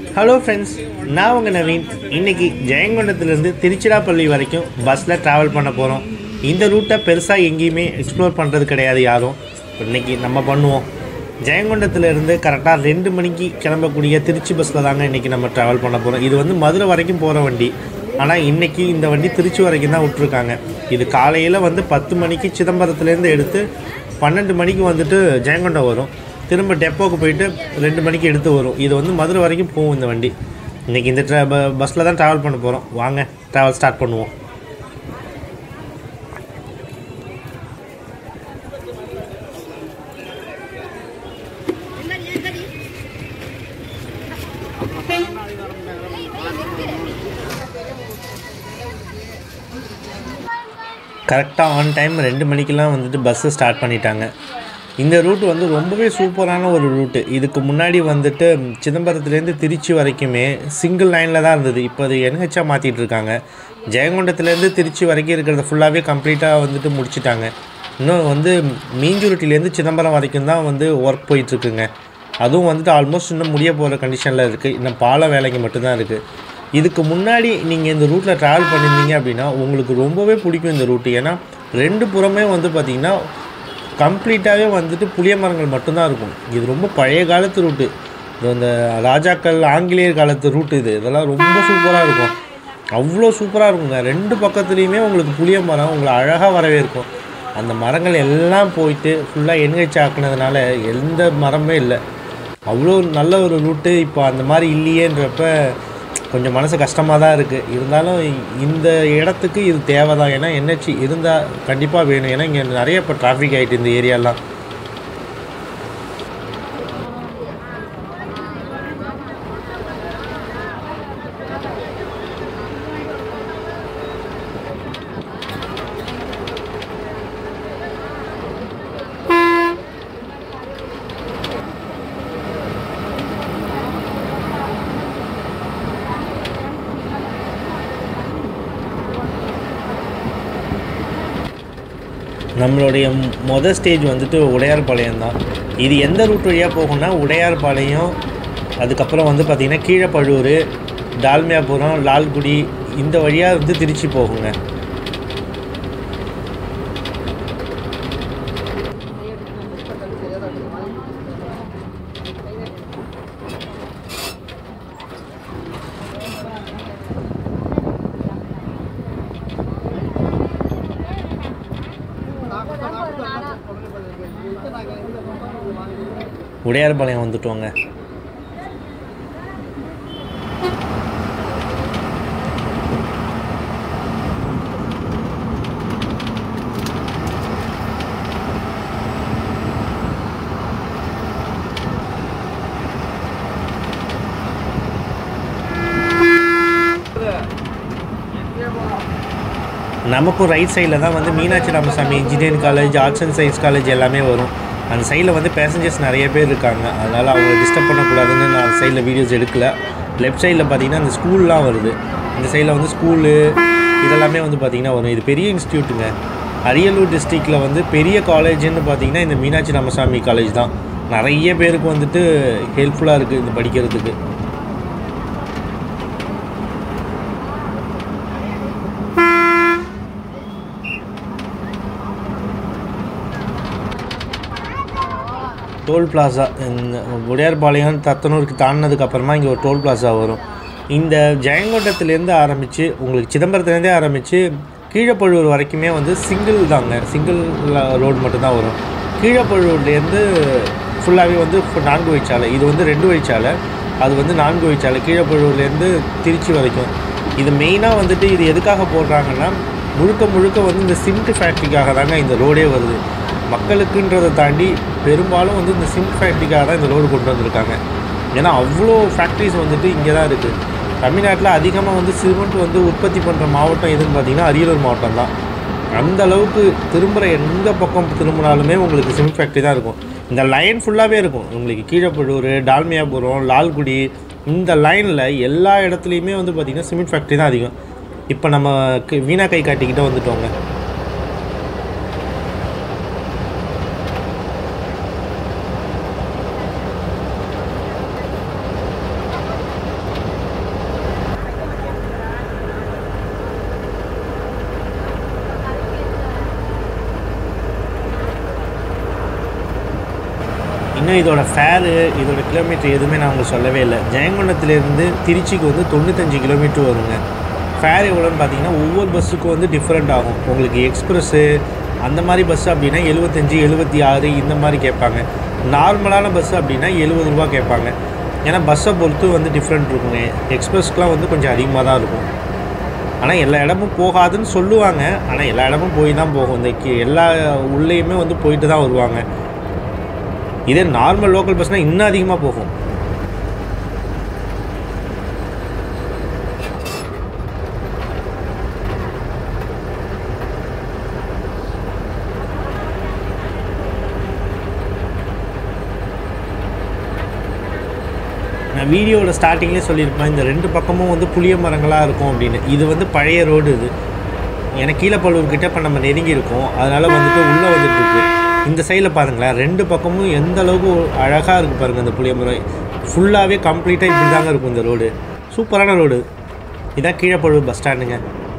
hello friends நான் உங்கள் நவீன் இன்னைக்கு ஜெயங்கொண்டத்துலேருந்து திருச்சிராப்பள்ளி வரைக்கும் பஸ்ஸில் ட்ராவல் பண்ண போகிறோம் இந்த ரூட்டை பெருசாக எங்கேயுமே எக்ஸ்ப்ளோர் பண்ணுறது கிடையாது யாரும் இன்னைக்கு நம்ம பண்ணுவோம் ஜெயங்கொண்டத்துலேருந்து கரெக்டாக ரெண்டு மணிக்கு கிளம்பக்கூடிய திருச்சி பஸ்ஸில் தாங்க இன்றைக்கி நம்ம ட்ராவல் பண்ண போகிறோம் இது வந்து மதுரை வரைக்கும் போகிற வண்டி ஆனால் இன்றைக்கி இந்த வண்டி திருச்சி வரைக்கும் தான் விட்ருக்காங்க இது காலையில் வந்து பத்து மணிக்கு சிதம்பரத்துலேருந்து எடுத்து பன்னெண்டு மணிக்கு வந்துட்டு ஜெயங்கொண்டம் வரும் திரும்ப டெப்போக்கு போயிட்டு ரெண்டு மணிக்கு எடுத்து வரும் இது வந்து மதுரை வரைக்கும் போகும் இந்த வண்டி இன்றைக்கி இந்த ட்ரா பஸ்ஸில் தான் ட்ராவல் பண்ண போகிறோம் வாங்க ட்ராவல் ஸ்டார்ட் பண்ணுவோம் கரெக்டாக ஆன் டைம் ரெண்டு மணிக்கெலாம் வந்துட்டு பஸ்ஸு ஸ்டார்ட் பண்ணிட்டாங்க இந்த ரூட் வந்து ரொம்பவே சூப்பரான ஒரு ரூட்டு இதுக்கு முன்னாடி வந்துட்டு சிதம்பரத்துலேருந்து திருச்சி வரைக்குமே சிங்கிள் லைனில் தான் இருந்தது இப்போ அது என்ஹெச்சாக மாற்றிட்டு இருக்காங்க ஜெயங்கொண்டத்துலேருந்து திருச்சி வரைக்கும் இருக்கிறத ஃபுல்லாகவே கம்ப்ளீட்டாக வந்துட்டு முடிச்சிட்டாங்க இன்னும் வந்து மீஞ்சுருட்டிலேருந்து சிதம்பரம் வரைக்கும் தான் வந்து ஒர்க் போயிட்டுருக்குங்க அதுவும் வந்துட்டு ஆல்மோஸ்ட் இன்னும் முடிய போகிற கண்டிஷனில் இருக்குது இன்னும் பால வேலைக்கு மட்டும்தான் இருக்குது இதுக்கு முன்னாடி நீங்கள் இந்த ரூட்டில் ட்ராவல் பண்ணியிருந்தீங்க அப்படின்னா உங்களுக்கு ரொம்பவே பிடிக்கும் இந்த ரூட்டு ஏன்னா ரெண்டு புறமே வந்து பார்த்திங்கன்னா கம்ப்ளீட்டாகவே வந்துட்டு புளிய மரங்கள் மட்டும்தான் இருக்கும் இது ரொம்ப பழைய காலத்து ரூட்டு இது இந்த ராஜாக்கள் ஆங்கிலேயர் காலத்து ரூட்டு இது இதெல்லாம் ரொம்ப சூப்பராக இருக்கும் அவ்வளோ சூப்பராக இருக்குங்க ரெண்டு பக்கத்துலேயுமே உங்களுக்கு புளிய மரம் உங்களை அழகாக வரவேற்கும் அந்த மரங்கள் எல்லாம் போயிட்டு ஃபுல்லாக என்ஹெச் ஆக்குனதுனால எந்த மரமே இல்லை அவ்வளோ நல்ல ஒரு ரூட்டு இப்போ அந்த மாதிரி இல்லையேன்றப்ப கொஞ்சம் மனசு கஷ்டமாக தான் இருக்குது இருந்தாலும் இந்த இடத்துக்கு இது தேவை தான் ஏன்னா என்ஹெச் இருந்தால் கண்டிப்பாக வேணும் ஏன்னா இங்கே நிறைய இப்போ டிராஃபிக் ஆகிட்டு இந்த ஏரியாலாம் நம்மளுடைய மொதல் ஸ்டேஜ் வந்துட்டு உடையார்பாளையம் தான் இது எந்த ரூட் வழியாக போகும்னா உடையார்பாளையம் அதுக்கப்புறம் வந்து பார்த்திங்கன்னா கீழப்பழூர் டால்மியாபுரம் லால்குடி இந்த வழியாக வந்து திருச்சி போகுங்க உடையார்பாளையம் வந்துட்டோங்க நமக்கும் ரைட் சைடில் தான் வந்து Meenakshi Ramasamy engineering college arts and science college எல்லாமே வரும் அந்த சைடில் வந்து பேசஞ்சர்ஸ் நிறைய பேர் இருக்காங்க அதனால் அவங்க டிஸ்டர்ப் பண்ணக்கூடாதுன்னு நான் அந்த சைடில் வீடியோஸ் எடுக்கல லெஃப்ட் சைடில் பார்த்தீங்கன்னா அந்த ஸ்கூல்லாம் வருது இந்த சைடில் வந்து ஸ்கூலு இதெல்லாமே வந்து பார்த்திங்கன்னா வரும் இது பெரிய இன்ஸ்டியூட்டுங்க அரியலூர் டிஸ்ட்ரிக்டில் வந்து பெரிய காலேஜ்னு பார்த்தீங்கன்னா இந்த மீனாட்சி ராமசாமி காலேஜ் தான் நிறைய பேருக்கு வந்துட்டு ஹெல்ப்ஃபுல்லாக இருக்குது இது படிக்கிறதுக்கு டோல் பிளாசா இந்த உடையார்பாளையம் தத்தனூருக்கு தாண்டினதுக்கு அப்புறமா இங்கே ஒரு டோல் பிளாசா வரும் இந்த ஜெயங்கொண்டத்துலேருந்து ஆரம்பித்து உங்களுக்கு சிதம்பரத்துலேருந்தே ஆரம்பித்து கீழப்பழுவூர் வரைக்குமே வந்து சிங்கிள் தாங்க சிங்கிள் ரோடு மட்டும்தான் வரும் கீழப்பழுவூர்லேருந்து ஃபுல்லாகவே வந்து ஃபு- நான்கு வழிச்சாலை இது வந்து ரெண்டு வழிச்சாலை அது வந்து நான்கு வழிச்சாலை கீழப்பழுவூர்லேருந்து திருச்சி வரைக்கும் இது மெயினாக வந்துட்டு இது எதுக்காக போடுறாங்கன்னா முழுக்க முழுக்க வந்து இந்த சிமெண்ட் ஃபேக்ட்ரிக்காக தாங்க இந்த ரோடே வருது மக்களுக்குன்றதை தாண்டி பெரும்பாலும் வந்து இந்த சிமெண்ட் ஃபேக்ட்ரிக்காக தான் இந்த ரோடு கொண்டு வந்திருக்காங்க ஏன்னா அவ்வளோ ஃபேக்ட்ரிஸ் வந்துட்டு இங்கே தான் இருக்குது தமிழ்நாட்டில் அதிகமாக வந்து சிமெண்ட் வந்து உற்பத்தி பண்ணுற மாவட்டம் எதுன்னு பார்த்தீங்கன்னா அரியலூர் மாவட்டம் தான் அந்த அளவுக்கு திரும்புகிற எந்த பக்கம் திரும்பினாலுமே உங்களுக்கு சிமெண்ட் ஃபேக்ட்ரி தான் இருக்கும் இந்த லைன் ஃபுல்லாகவே இருக்கும் உங்களுக்கு கீழப்பழூர் டால்மியாபுரம் லால்குடி இந்த லைனில் எல்லா இடத்துலையுமே வந்து பார்த்திங்கன்னா சிமெண்ட் ஃபேக்ட்ரி தான் அதிகம் இப்போ நம்ம கு- வீணா கை காட்டிக்கிட்ட வந்துட்டோங்க இன்னும் இதோட ஃபேரு இதோட கிலோமீட்டர் எதுவுமே நான் உங்களுக்கு சொல்லவே இல்லை ஜெயங்கொண்டத்துலேருந்து திருச்சிக்கு வந்து தொண்ணூத்தஞ்சு கிலோமீட்டர் வருங்க ஃபேர் எவ்வளோன்னு பார்த்தீங்கன்னா ஒவ்வொரு பஸ்ஸுக்கும் வந்து டிஃப்ரெண்ட் ஆகும் உங்களுக்கு எக்ஸ்பிரஸ்ஸு அந்த மாதிரி பஸ் அப்படின்னா எழுபத்தஞ்சி எழுபத்தி ஆறு இந்த மாதிரி கேட்பாங்க நார்மலான பஸ் அப்படின்னா எழுபது ரூபா கேட்பாங்க ஏன்னா பஸ்ஸை பொறுத்து வந்து டிஃப்ரெண்ட் இருக்குங்க எக்ஸ்பிரஸ்க்குலாம் வந்து கொஞ்சம் அதிகமாக தான் இருக்கும் ஆனால் எல்லா இடமும் போகாதுன்னு சொல்லுவாங்க ஆனால் எல்லா இடமும் போய் தான் போகும் இந்த கி- எல்லா உள்ளேயுமே வந்து போயிட்டு தான் வருவாங்க இதே நார்மல் லோக்கல் பஸ்னால் இன்னும் அதிகமாக போகும் நான் வீடியோவோட ஸ்டார்டிங்லேயே சொல்லியிருப்பேன் இந்த ரெண்டு பக்கமும் வந்து புளிய மரங்களாக இருக்கும் அப்படின்னு இது வந்து பழைய ரோடு இது எனக்கு கீழப்பள்ளூர் கிட்ட இப்போ நம்ம நெருங்கி இருக்கோம் அதனால் வந்துட்டு உள்ளே வந்துட்டு இருக்கு இந்த சைடில் பாருங்களேன் ரெண்டு பக்கமும் எந்த அளவுக்கு அழகாக இருக்குது பாருங்கள் இந்த புளிய மரம் ஃபுல்லாகவே கம்ப்ளீட்டாக இப்படி தாங்க இருக்கும் இந்த ரோடு சூப்பரான ரோடு இதான் கீழப்பள்ளூர் பஸ் ஸ்டாண்டுங்க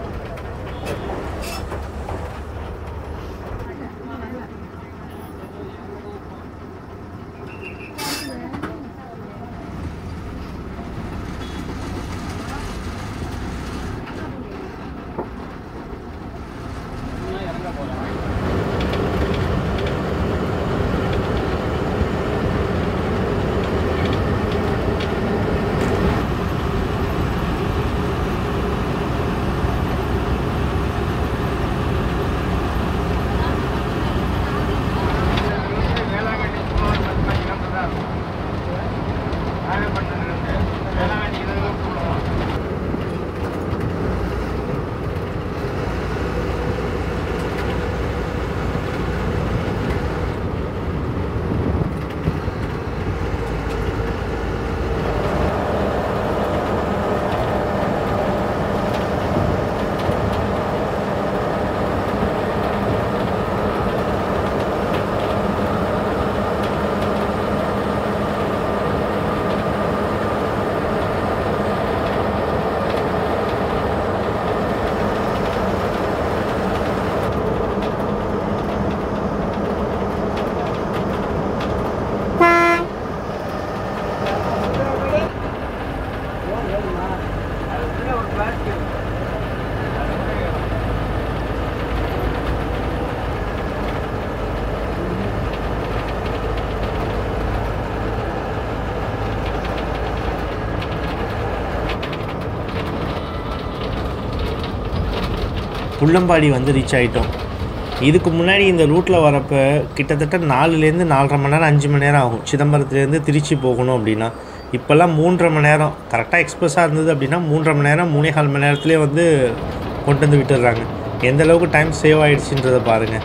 புள்ளம்பாடி வந்து ரீச் ஆகிட்டோம் இதுக்கு முன்னாடி இந்த ரூட்டில் வரப்போ கிட்டத்தட்ட நாலுலேருந்து நாலரை மணி நேரம் அஞ்சு மணி நேரம் ஆகும் சிதம்பரத்துலேருந்து திருச்சி போகணும் அப்படின்னா இப்போல்லாம் மூன்றரை மணி நேரம் கரெக்டாக எக்ஸ்பிரஸாக இருந்தது அப்படின்னா மூன்றரை மணி நேரம் மூணே கால் மணி நேரத்துலேயே வந்து கொண்டு வந்து விட்டுடுறாங்க எந்த அளவுக்கு டைம் சேவ் ஆகிடுச்சின்றதை பாருங்கள்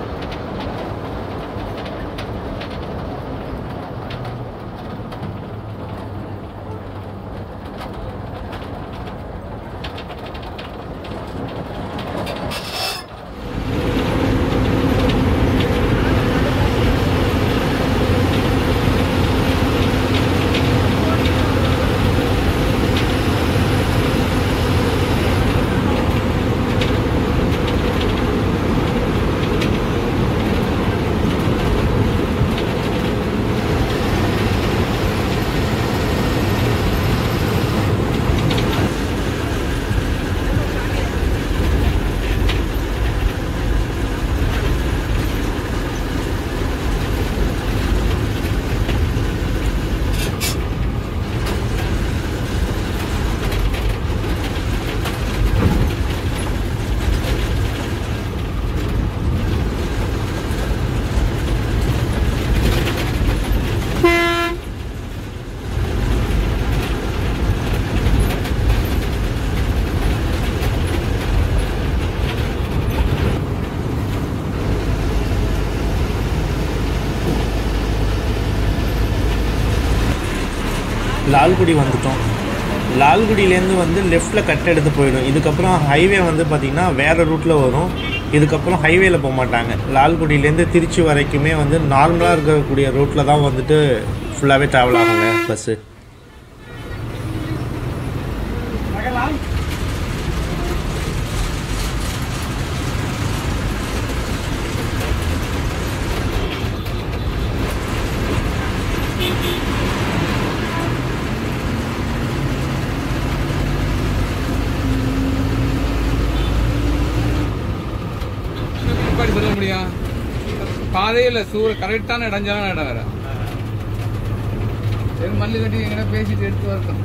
லால்குடி வந்துட்டோம் லால்குடியிலேருந்து வந்து லெஃப்ட்டில் கட் எடுத்து போயிடும் இதுக்கப்புறம் ஹைவே வந்து பார்த்திங்கன்னா வேறு ரூட்டில் வரும் இதுக்கப்புறம் ஹைவேல போக மாட்டாங்க லால்குடியிலேருந்து திருச்சி வரைக்குமே வந்து நார்மலாக இருக்கக்கூடிய ரூட்டில் தான் வந்துட்டு ஃபுல்லாகவே ட்ராவல் ஆகுங்க பஸ்ஸு எப்படி சொல்ல முடியும் பாதையில் சூற கரெக்டான இடஞ்சாலும் இடம் வேற சரி மல்லு கட்டி எங்கிட்ட பேசிட்டு எடுத்து வரட்டும்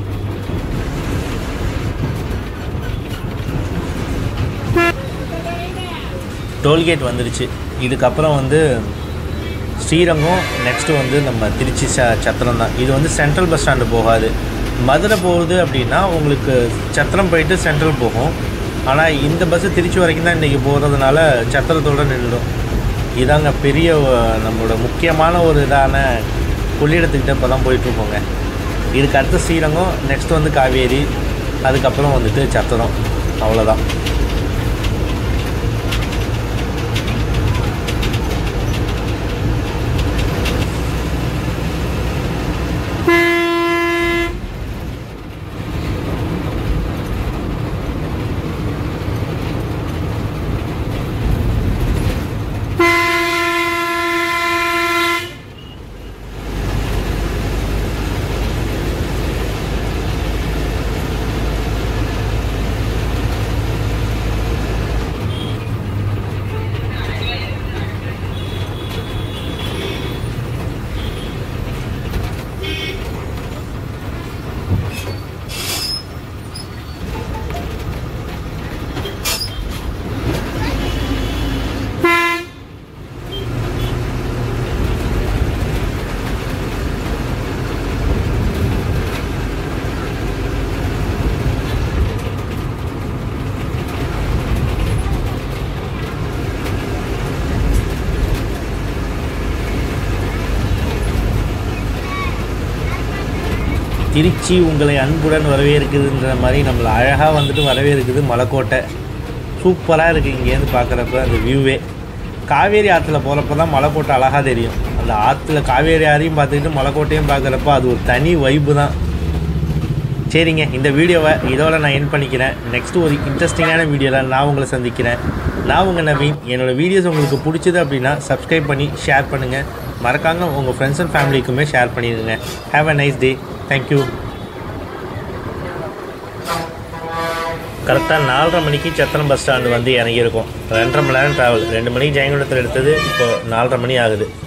டோல்கேட் வந்துடுச்சு இதுக்கப்புறம் வந்து ஸ்ரீரங்கம் நெக்ஸ்ட்டு வந்து நம்ம திருச்சி ச சத்திரம் தான் இது வந்து சென்ட்ரல் பஸ் ஸ்டாண்டு போகாது மதுரை போகுது அப்படின்னா உங்களுக்கு சத்திரம் போயிட்டு சென்ட்ரல் போகும் ஆனால் இந்த பஸ்ஸு திருச்சி வரைக்கும் தான் இன்றைக்கி போகிறதுனால சத்திரத்தோடு நின்றுடும் இதாங்க பெரிய அஹ், நம்மளோட முக்கியமான ஒரு இதான கொள்ளிடத்துக்கிட்ட இப்போ தான் போயிட்டுருக்கோங்க இதுக்கு அடுத்து ஸ்ரீரங்கம் நெக்ஸ்ட் வந்து காவேரி அதுக்கப்புறம் வந்துட்டு சத்திரம் அவ்வளோதான் திருச்சி உங்களை அன்புடன் வரவேற்குதுன்ற மாதிரி நம்மளை அழகாக வந்துட்டு வரவேற்குது மலைக்கோட்டை சூப்பராக இருக்குது இங்கேருந்து பார்க்குறப்ப அந்த வியூவே காவேரி ஆற்றுல போகிறப்ப தான் மலைக்கோட்டை அழகாக தெரியும் அந்த ஆற்றுல காவேரி ஆறையும் பார்த்துக்கிட்டு மலைக்கோட்டையும் பார்க்குறப்ப அது ஒரு தனி வைப்பு தான் சரிங்க இந்த வீடியோவை இதோட நான் என் பண்ணிக்கிறேன் நெக்ஸ்ட்டு ஒரு இன்ட்ரெஸ்டிங்கான வீடியோவில் நான் உங்களை சந்திக்கிறேன் நான் உங்கள் நவீன் என்னோடய வீடியோஸ் உங்களுக்கு பிடிச்சது அப்படின்னா சப்ஸ்கிரைப் பண்ணி ஷேர் பண்ணுங்கள் மறக்காம உங்கள் ஃப்ரெண்ட்ஸ் அண்ட் ஃபேமிலிக்குமே ஷேர் பண்ணிடுங்க have a nice day thank you கரெக்டாக நாலரை மணிக்கு சத்திரம் பஸ் ஸ்டாண்டு வந்து இறங்கியிருக்கோம் ரெண்டரை மணி நேரம் ட்ராவல் ரெண்டு மணிக்கு ஜெயங்குளத்தில் எடுத்தது இப்போ நாலரை மணி ஆகுது